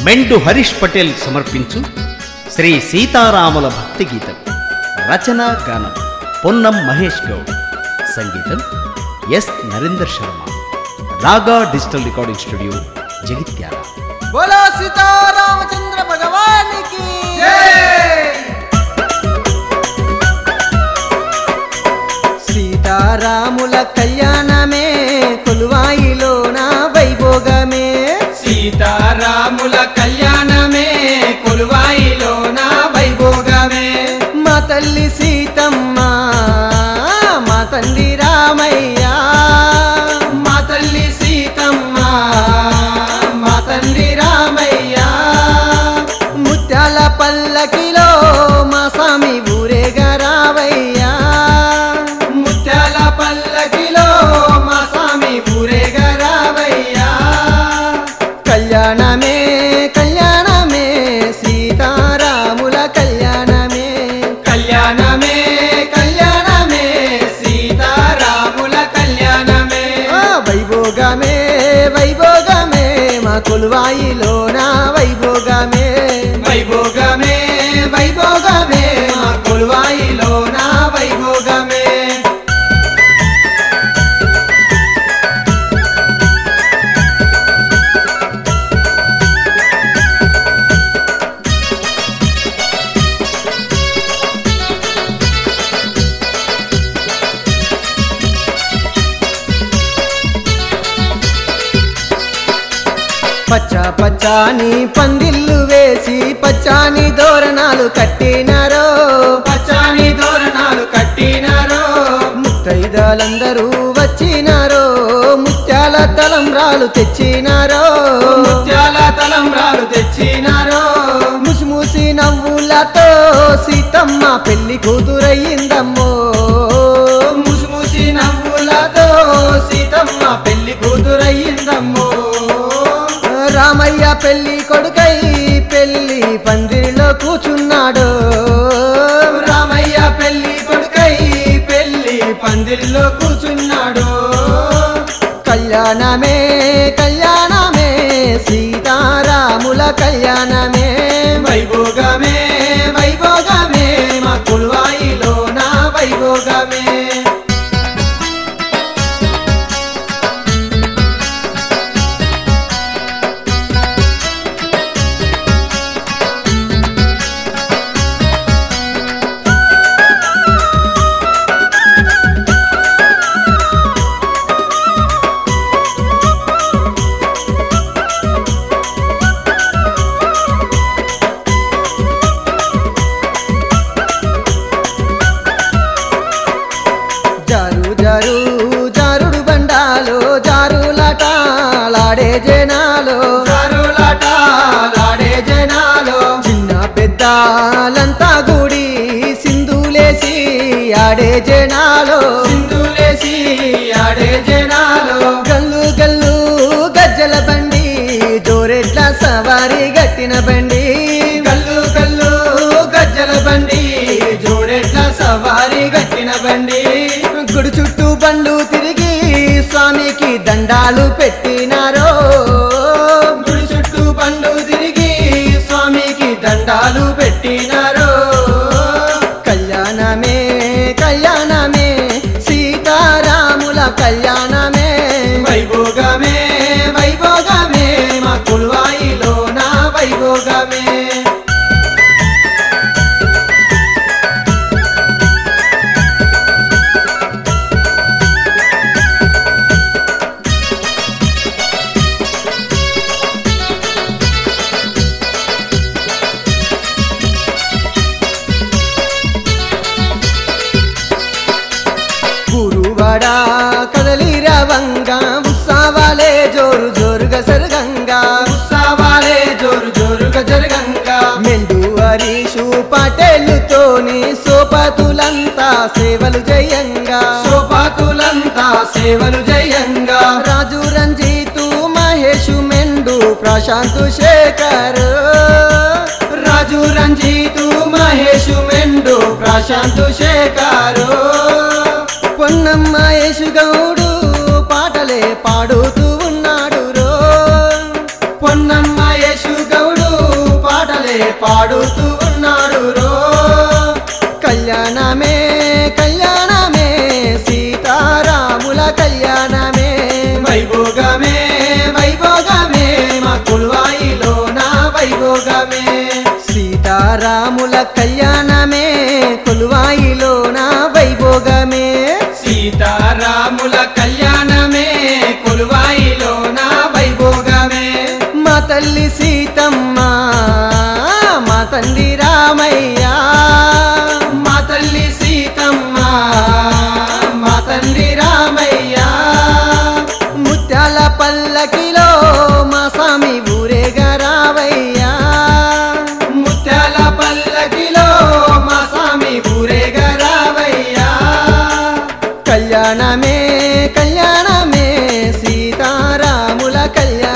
మెండు హరీష్ పటేల్ సమర్పించు శ్రీ సీతారాముల భక్తి గీతం రచన గానం పొన్నం మహేష్ గౌడ్ సంగీతం ఎస్ నరేందర్ శర్మ రాగా డిజిటల్ రికార్డింగ్ స్టూడియో జగిత్యాల बोलो सीतारामचंद्र भगवान की సీతారాముల కళ్యాణమే కొలువాయిలోన వైభోగమే సీతారాముల కళ్యాణమే కొలువాయిలో నా వైభోగమే మా తల్లి సీతమ్మ మా తండ్రి రామయ్య మా తల్లి సీతమ్మ మా తండ్రి రామయ్య ముత్యాల పల్లకిలో మా స్వామి ఊరేగా రావయ్యా ముత్యాల పల్లకిలో మా స్వామి ఊరేగా రావయ్యా కళ్యాణమే కళ్యాణమే సీతారాముల కళ్యాణమే కళ్యాణమే కళ్యాణమే సీతారాముల కళ్యాణమే ఆ వైభోగమే వైభోగమే మా కొలువాయిలో నా వైభోగమే వైభోగమే వైభోగమే మా కొలువాయిలో నా వైభోగమే పచ్చ పచ్చాని పందిళ్ళు వేసి పచ్చాని దోరణాలు కట్టినారో పచ్చాని తోరణాలు కట్టినారో ముత్తైదాలందరూ వచ్చినారో ముత్యాల తలంబ్రాలు తెచ్చినారో ముత్యాల తలంబ్రాలు తెచ్చినారో ముసిముసి నవ్వులతో సీతమ్మ పెళ్లి కూతురయ్యిందమ్మో ముసిముసి నవ్వులతో సీతమ్మ పెళ్లి కూతురయ్యిందమ్మో రామయ్య పెళ్లి కొడుకై పెళ్లి పందిరిలో కూచున్నాడు రామయ్య పెళ్లి కొడుకై పెళ్లి పందిరిలో కూర్చున్నాడు కళ్యాణమే కళ్యాణమే సీతారాముల కళ్యాణమే వైభోగమే వైభోగమే మా కుల్వాయిలో నా వైభోగమే జారు జారు జారుడు బండాలో జారులాటాలాడే జనాలో జారులాటాలాడే జనాలు చిన్న పెద్దలంతా గుడి సింధులేసి ఆడే జనాలో సింధులేసి ఆడే జనాలు గల్లు గల్లు గజ్జల బండి జోరెడ్ల సవారి గట్టిన బండి కల్లు కల్లు గజ్జల బండి జోడెట్ల సవారి గట్టిన బండి గుడి చుట్టూ బండ్లు తిరిగి స్వామికి దండాలు పెట్టినారో గుడి చుట్టూ బండు తిరిగి స్వామికి దండాలు పెట్టినారు కళ్యాణమే కళ్యాణమే సీతారాముల కళ్యాణమే వైభోగమే వైభోగమే మా కుల్వాయిలో నా వైభోగమే గురువడ కదలి రవంగా ఉత్సవాలే జోరు జోరుగా సరగంగా ఉత్సవాలే జోరు జోరుగా జరగంగా మెండు హరీషు పటేలుతోని సోపతులంతా సేవలు జయంగా సోపాతులంతా సేవలు జయంగా రాజు రంజితు మహేషు మెండు ప్రశాంతు శేఖర్ రాజు రంజితు మహేషు మెండు ప్రశాంతు శేఖరు పొన్నమ్మ యేసు గౌడు పాటలే పాడుతూ ఉన్నాడు రో పొన్నమ్మ యేసు గౌడు పాడుతూ ఉన్నాడు రో కళ్యాణమే కళ్యాణమే సీతారాముల కళ్యాణమే వైభోగమే వైభోగమే మా కుల్వాయిలో నా వైభోగమే సీతారాముల కళ్యాణమే కొలువాయిలో నా వైభోగమే సీతారాముల కళ్యాణమే కొలువాయిలో నా వైభోగమే మా తల్లి సీతమ్మ మా తండ్రి రామయ్య మా తల్లి సీతమ్మ మా తండ్రి రామయ్య ముత్యాల పల్లకిలో మా స్వామి ఊరేగరావయ్యా ముత్యాల పల్లకిలో మా స్వామి ఊరేగరావయ్యా కళ్యాణమే కళ్యాణమే సీతారాముల కళ్యాణ